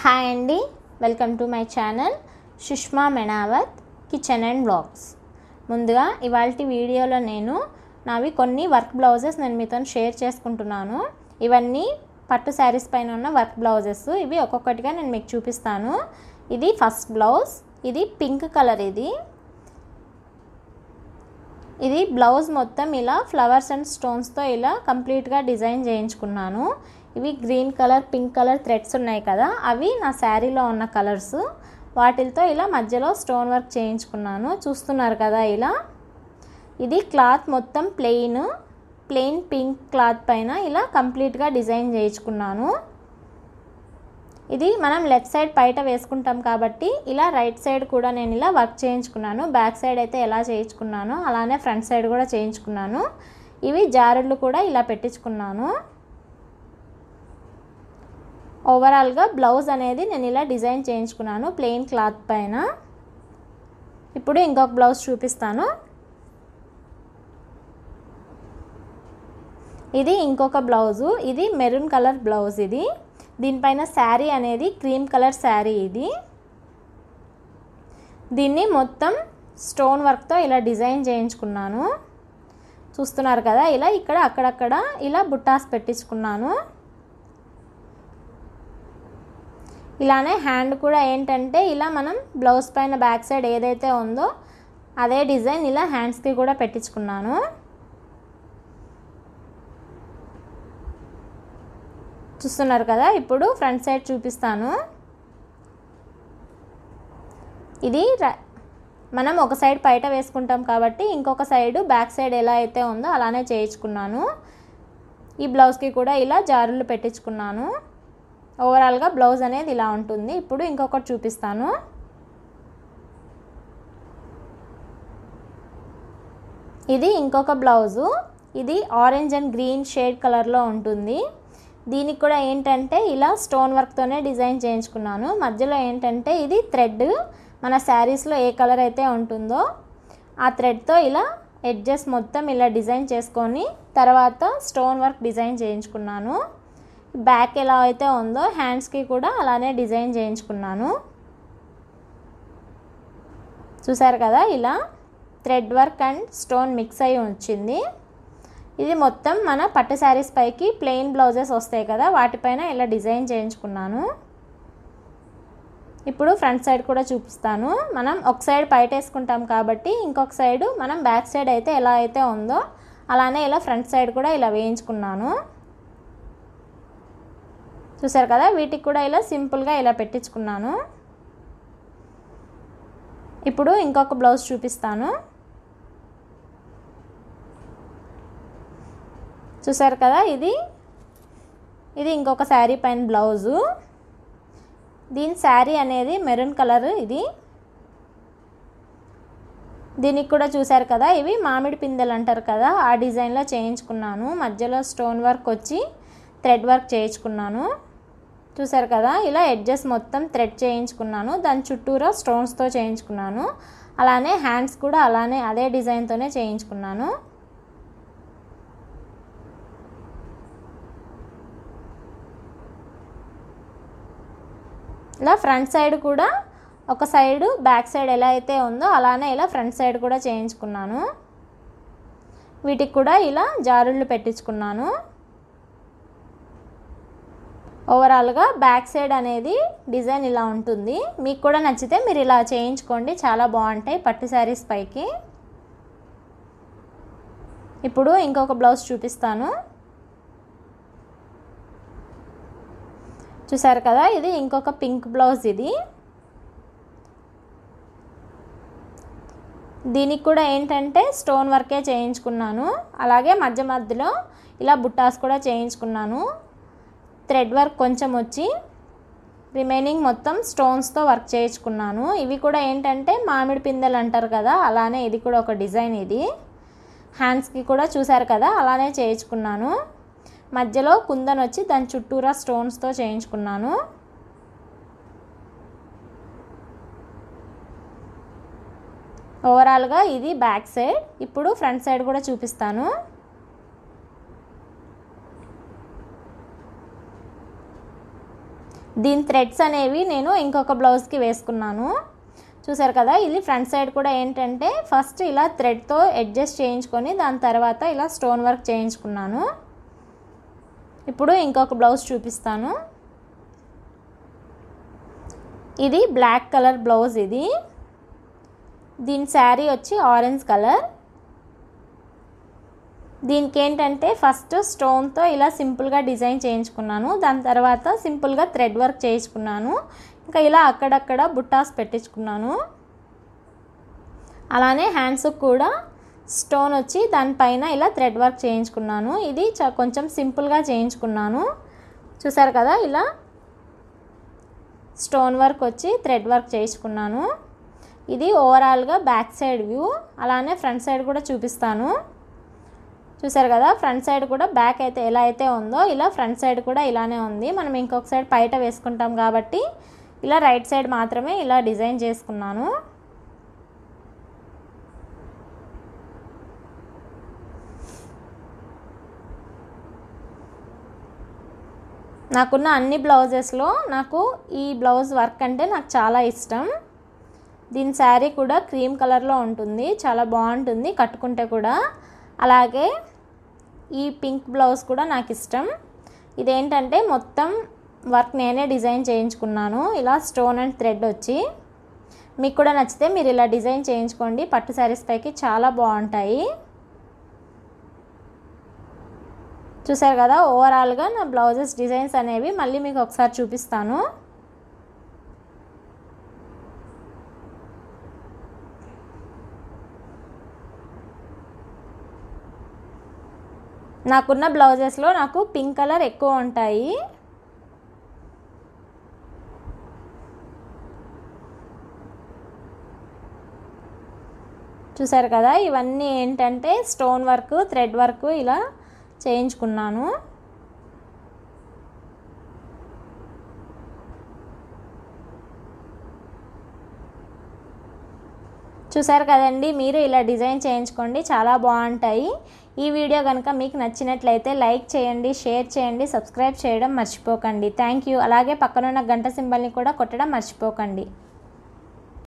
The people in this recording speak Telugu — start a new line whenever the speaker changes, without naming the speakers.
హాయ్ అండి welcome to my channel Sushma Menavath kitchen and blogs ముందుగా ఇవాళ వీడియోలో నేను నావి కొన్ని వర్క్ బ్లౌజెస్ నేను మీతో షేర్ చేసుకుంటున్నాను ఇవన్నీ పట్టు శారీస్ పైన ఉన్న వర్క్ బ్లౌజెస్ ఇవి ఒక్కొక్కటిగా నేను మీకు చూపిస్తాను ఇది ఫస్ట్ బ్లౌజ్ ఇది పింక్ కలర్ ఇది ఇది బ్లౌజ్ మొత్తం ఇలా ఫ్లవర్స్ అండ్ స్టోన్స్తో ఇలా కంప్లీట్గా డిజైన్ చేయించుకున్నాను ఇవి green colour pink colour threads ఉన్నాయి కదా అవి నా శారీలో ఉన్న కలర్స్ వాటితో ఇలా మధ్యలో స్టోన్ వర్క్ చేయించుకున్నాను చూస్తున్నారు కదా ఇలా ఇది క్లాత్ మొత్తం ప్లెయిన్ ప్లెయిన్ పింక్ క్లాత్ పైన ఇలా కంప్లీట్గా డిజైన్ చేయించుకున్నాను ఇది మనం లెఫ్ట్ సైడ్ బయట వేసుకుంటాం కాబట్టి ఇలా రైట్ సైడ్ కూడా నేను ఇలా వర్క్ చేయించుకున్నాను బ్యాక్ సైడ్ అయితే ఎలా చేయించుకున్నానో అలానే ఫ్రంట్ సైడ్ కూడా చేయించుకున్నాను ఇవి జారుళ్ళు కూడా ఇలా పెట్టించుకున్నాను ఓవరాల్గా బ్లౌజ్ అనేది నేను ఇలా డిజైన్ చేయించుకున్నాను ప్లెయిన్ క్లాత్ పైన ఇప్పుడు ఇంకొక బ్లౌజ్ చూపిస్తాను ఇది ఇంకొక బ్లౌజు ఇది మెరూన్ కలర్ బ్లౌజ్ ఇది దీనిపైన శారీ అనేది క్రీమ్ కలర్ శారీ ఇది దీన్ని మొత్తం స్టోన్ వర్క్తో ఇలా డిజైన్ చేయించుకున్నాను చూస్తున్నారు కదా ఇలా ఇక్కడ అక్కడక్కడ ఇలా బుట్టాస్ పెట్టించుకున్నాను ఇలానే హ్యాండ్ కూడా ఏంటంటే ఇలా మనం బ్లౌజ్ పైన బ్యాక్ సైడ్ ఏదైతే ఉందో అదే డిజైన్ ఇలా హ్యాండ్స్కి కూడా పెట్టించుకున్నాను చూస్తున్నారు కదా ఇప్పుడు ఫ్రంట్ సైడ్ చూపిస్తాను ఇది మనం ఒక సైడ్ బయట వేసుకుంటాం కాబట్టి ఇంకొక సైడు బ్యాక్ సైడ్ ఎలా అయితే ఉందో అలానే చేయించుకున్నాను ఈ బ్లౌజ్కి కూడా ఇలా జారులు పెట్టించుకున్నాను ఓవరాల్గా బ్లౌజ్ అనేది ఇలా ఉంటుంది ఇప్పుడు ఇంకొకటి చూపిస్తాను ఇది ఇంకొక బ్లౌజు ఇది ఆరెంజ్ అండ్ గ్రీన్ షేడ్ కలర్లో ఉంటుంది దీనికి కూడా ఏంటంటే ఇలా స్టోన్ వర్క్తోనే డిజైన్ చేయించుకున్నాను మధ్యలో ఏంటంటే ఇది థ్రెడ్ మన శారీస్లో ఏ కలర్ అయితే ఉంటుందో ఆ థ్రెడ్తో ఇలా ఎడ్జెస్ మొత్తం ఇలా డిజైన్ చేసుకొని తర్వాత స్టోన్ వర్క్ డిజైన్ చేయించుకున్నాను బ్యాక్ ఎలా అయితే ఉందో హ్యాండ్స్కి కూడా అలానే డిజైన్ చేయించుకున్నాను చూసారు కదా ఇలా thread work and stone mix అయి వచ్చింది ఇది మొత్తం మన పట్టు శారీస్ పైకి ప్లెయిన్ బ్లౌజెస్ వస్తాయి కదా వాటిపైన ఇలా డిజైన్ చేయించుకున్నాను ఇప్పుడు ఫ్రంట్ సైడ్ కూడా చూపిస్తాను మనం ఒక సైడ్ బయట వేసుకుంటాం కాబట్టి ఇంకొక సైడ్ మనం బ్యాక్ సైడ్ అయితే ఎలా అయితే ఉందో అలానే ఇలా ఫ్రంట్ సైడ్ కూడా ఇలా వేయించుకున్నాను చూసారు కదా వీటికి కూడా ఇలా సింపుల్గా ఇలా పెట్టించుకున్నాను ఇప్పుడు ఇంకొక బ్లౌజ్ చూపిస్తాను చూసారు కదా ఇది ఇది ఇంకొక శారీ పైన బ్లౌజు దీని శారీ అనేది మెరూన్ కలర్ ఇది దీనికి కూడా చూసారు కదా ఇవి మామిడి పిందెలు అంటారు కదా ఆ డిజైన్లో చేయించుకున్నాను మధ్యలో స్టోన్ వర్క్ వచ్చి థ్రెడ్ వర్క్ చేయించుకున్నాను చూసారు కదా ఇలా ఎడ్జెస్ మొత్తం థ్రెడ్ చేయించుకున్నాను దాని చుట్టూరా స్టోన్స్తో చేయించుకున్నాను అలానే హ్యాండ్స్ కూడా అలానే అదే డిజైన్తోనే చేయించుకున్నాను ఇలా ఫ్రంట్ సైడ్ కూడా ఒక సైడ్ బ్యాక్ సైడ్ ఎలా అయితే ఉందో అలానే ఇలా ఫ్రంట్ సైడ్ కూడా చేయించుకున్నాను వీటికి కూడా ఇలా జారుళ్ళు పెట్టించుకున్నాను ఓవరాల్గా బ్యాక్ సైడ్ అనేది డిజైన్ ఇలా ఉంటుంది మీకు కూడా నచ్చితే మీరు ఇలా చేయించుకోండి చాలా బాగుంటాయి పట్టు శారీస్ పైకి ఇప్పుడు ఇంకొక బ్లౌజ్ చూపిస్తాను చూసారు కదా ఇది ఇంకొక పింక్ బ్లౌజ్ ఇది దీనికి కూడా ఏంటంటే స్టోన్ వర్కే చేయించుకున్నాను అలాగే మధ్య మధ్యలో ఇలా బుట్టాస్ కూడా చేయించుకున్నాను థ్రెడ్ వర్క్ కొంచెం వచ్చి రిమైనింగ్ మొత్తం స్టోన్స్తో వర్క్ చేయించుకున్నాను ఇవి కూడా ఏంటంటే మామిడి పిందెలు అంటారు కదా అలానే ఇది కూడా ఒక డిజైన్ ఇది హ్యాండ్స్కి కూడా చూసారు కదా అలానే చేయించుకున్నాను మధ్యలో కుందన్ వచ్చి దాని చుట్టూరా స్టోన్స్తో చేయించుకున్నాను ఓవరాల్గా ఇది బ్యాక్ సైడ్ ఇప్పుడు ఫ్రంట్ సైడ్ కూడా చూపిస్తాను దీని థ్రెడ్స్ అనేవి నేను ఇంకొక బ్లౌజ్కి వేసుకున్నాను చూసారు కదా ఇది ఫ్రంట్ సైడ్ కూడా ఏంటంటే ఫస్ట్ ఇలా థ్రెడ్తో అడ్జస్ట్ చేయించుకొని దాని తర్వాత ఇలా స్టోన్ వర్క్ చేయించుకున్నాను ఇప్పుడు ఇంకొక బ్లౌజ్ చూపిస్తాను ఇది బ్లాక్ కలర్ బ్లౌజ్ ఇది దీని శారీ వచ్చి ఆరెంజ్ కలర్ దీనికి ఏంటంటే ఫస్ట్ స్టోన్తో ఇలా సింపుల్గా డిజైన్ చేయించుకున్నాను దాని తర్వాత సింపుల్గా థ్రెడ్ వర్క్ చేయించుకున్నాను ఇంకా ఇలా అక్కడక్కడ బుట్టాస్ పెట్టించుకున్నాను అలానే హ్యాండ్స్కి కూడా స్టోన్ వచ్చి దానిపైన ఇలా థ్రెడ్ వర్క్ చేయించుకున్నాను ఇది చ కొంచెం సింపుల్గా చేయించుకున్నాను చూసారు కదా ఇలా స్టోన్ వర్క్ వచ్చి థ్రెడ్ వర్క్ చేయించుకున్నాను ఇది ఓవరాల్గా బ్యాక్ సైడ్ వ్యూ అలానే ఫ్రంట్ సైడ్ కూడా చూపిస్తాను చూసారు కదా ఫ్రంట్ సైడ్ కూడా బ్యాక్ అయితే ఎలా అయితే ఉందో ఇలా ఫ్రంట్ సైడ్ కూడా ఇలానే ఉంది మనం ఇంకొక సైడ్ బయట వేసుకుంటాం కాబట్టి ఇలా రైట్ సైడ్ మాత్రమే ఇలా డిజైన్ చేసుకున్నాను నాకున్న అన్ని బ్లౌజెస్లో నాకు ఈ బ్లౌజ్ వర్క్ అంటే నాకు చాలా ఇష్టం దీని శారీ కూడా క్రీమ్ కలర్లో ఉంటుంది చాలా బాగుంటుంది కట్టుకుంటే కూడా అలాగే ఈ పింక్ బ్లౌజ్ కూడా నాకు ఇష్టం ఇదేంటంటే మొత్తం వర్క్ నేనే డిజైన్ చేయించుకున్నాను ఇలా స్టోన్ అండ్ థ్రెడ్ వచ్చి మీకు కూడా నచ్చితే మీరు ఇలా డిజైన్ చేయించుకోండి పట్టు శారీస్ పైకి చాలా బాగుంటాయి చూసారు కదా ఓవరాల్గా నా బ్లౌజెస్ డిజైన్స్ అనేవి మళ్ళీ మీకు ఒకసారి చూపిస్తాను నాకున్న బ్లౌజెస్లో నాకు పింక్ కలర్ ఎక్కువ ఉంటాయి చూసారు కదా ఇవన్నీ ఏంటంటే స్టోన్ వర్క్ థ్రెడ్ వర్క్ ఇలా చేయించుకున్నాను చూసారు కదండి మీరు ఇలా డిజైన్ చేయించుకోండి చాలా బాగుంటాయి ఈ వీడియో కనుక మీకు నచ్చినట్లయితే లైక్ చేయండి షేర్ చేయండి సబ్స్క్రైబ్ చేయడం మర్చిపోకండి థ్యాంక్ యూ అలాగే పక్కనున్న గంట సింబల్ని కూడా కొట్టడం మర్చిపోకండి